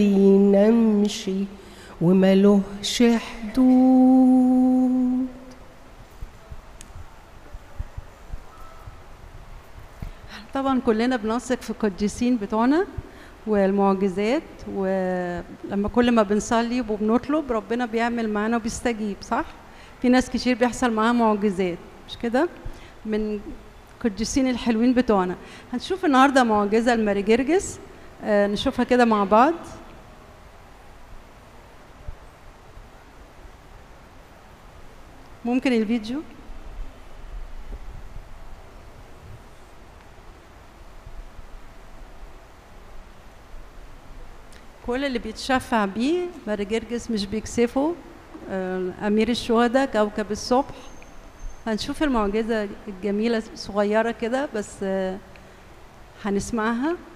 نمشي وملهش حدود طبعا كلنا بنثق في القديسين بتوعنا والمعجزات ولما كل ما بنصلي وبنطلب ربنا بيعمل معانا وبيستجيب صح؟ في ناس كتير بيحصل معاها معجزات مش كده؟ من القديسين الحلوين بتوعنا هنشوف النهارده معجزه لماري جرجس آه نشوفها كده مع بعض ممكن الفيديو كل اللي بيتشفع بيه ماري جرجس مش بيكسفه آه، أمير الشهداء كوكب الصبح هنشوف المعجزة الجميلة صغيرة كده بس آه، هنسمعها